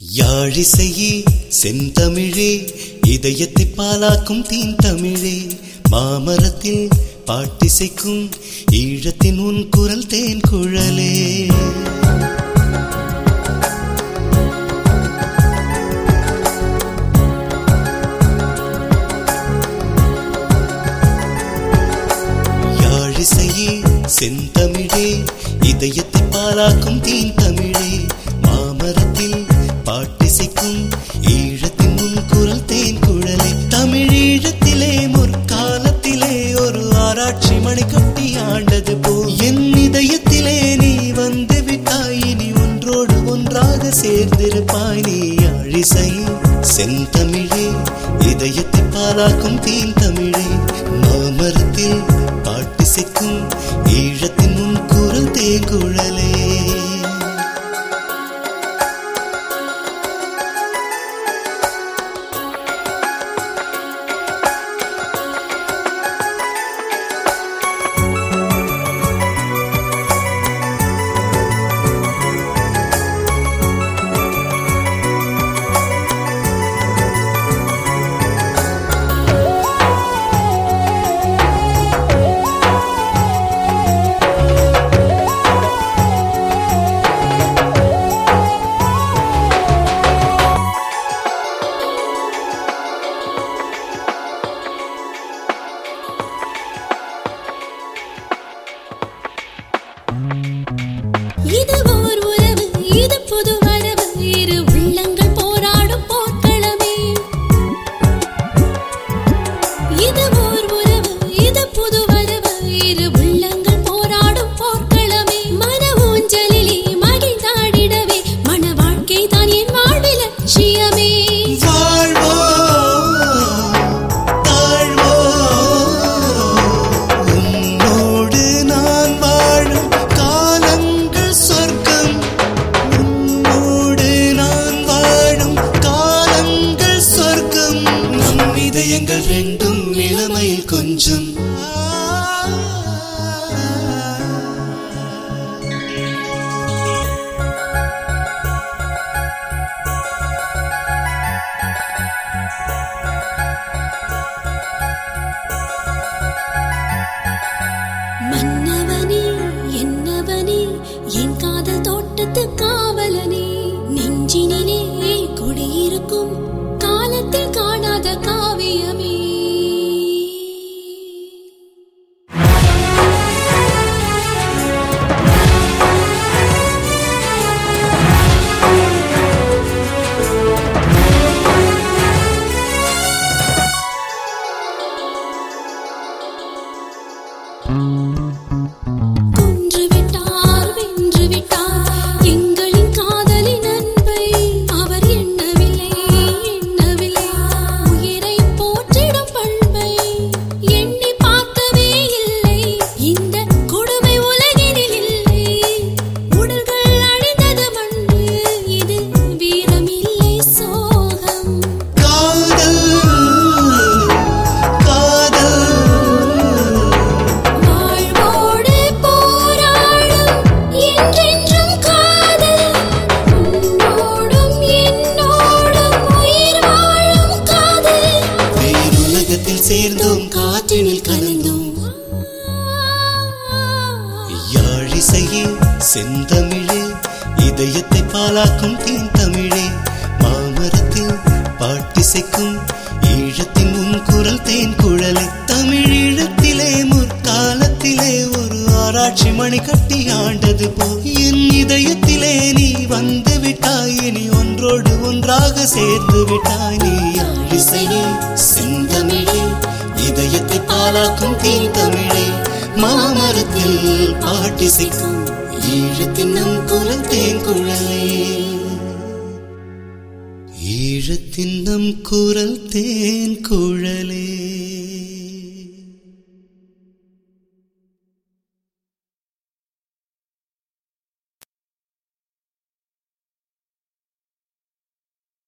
யாழிசையே செந்தமிழே இதயத்தை பாலாக்கும் தீன் தமிழே மாமரத்தில் பாட்டிசைக்கும் ஈழத்தின் உன் குரல் தேன் குழலே யாழிசையே செந்தமிழே இதயத்தை பாலாக்கும் தீன் தமிழே மாமரத்தில் பாட்டிசைக்கும் ஈழத்தின் உன் குரல் தேன் குழலே தமிழீழத்திலே முற்காலத்திலே ஒரு ஆராய்ச்சி மணி கட்டி ஆண்டது போ என் இதயத்திலே நீ வந்து விட்டாய் இனி ஒன்றோடு ஒன்றாக சேர்ந்திருப்பாய் நீ யாழிசையே செந்தமிழே இதயத்தை பாலாக்கும் தீன் தமிழே மாமரத்தில் பாட்டிசைக்கும் ஈழத்தின் உன் குரல் தேங்குழலே இது ஓர் உறவு இது புது வரவு இரு உள்ளங்கள் போராடும் போர்க்களமே இது ஓர் உறவு இது புது வரவு இரு உள்ளங்கள் போராடும் போர்க்களமே மன ஊஞ்சலிலே மகிழ்ந்தாடிடவே மன வாழ்க்கை தான் என் வாழ்வில் லட்சியமே வாழ்வோ தாழ்வோ உன்னோடு நான் வாழும் காலங்கள் சொர்க்கம் உன்னோடு நான் வாழும் காலங்கள் சொர்க்கம் நம் இதயங்கள் ரெண்டும் இளமையில் கொஞ்சம் மன்னவனே என்னவனே என் காதல் தோட்டத்து காவலனே நெஞ்சினிலே குடியிருக்கும் காலத்தில் காணாத காவியமே கொன்று விட்டார் வென்று விட்டார் எங்களின் காதலின் அன்பை அவர் எண்ணவில்லை எண்ணவில்லை உயிரை போற்றிடும் பண்பை எண்ணி பார்க்கவே இல்லை இந்த கொடுமை உலகினில் இல்லை உடல்கள் அழிந்தது மண்ணு இது வீரமில்லை சோகம் காதல் காதல் வாழ்வோடு போராடும் என்றென்றும் காதல் உன்னோடும் என்னோடும் உயிர் வாழும் காதல் வேறுலகத்தில் சேர்ந்தோம் காற்றினில் கலந்தோம் யாழிசையே செந்தமிழே இதயத்தை பாலாக்கும் தீன் தமிழே மாமரத்தில் பாட்டிசைக்கும் ஈழத்தின் உன் குரல் தேன் குழலை தமிழீழத்திலே முற்காலத்திலே ஒரு ஆராய்ச்சி மணி கட்டி ஆண்டது போ என் இதயத்திலே நீ வந்து விட்டாய் இனி ஒன்றோடு ஒன்றாக சேர்ந்து விட்டாய் நீ யாழிசையே செந்தமிழே இதயத்தை பாலாக்கும் தீன் தமிழே மாமரத்தில் பாட்டிசைக்கும் ஈழத்தின் நம் குரல் தேங்குழலே ஈழத்தின் நம் குரல் தேன் குழலே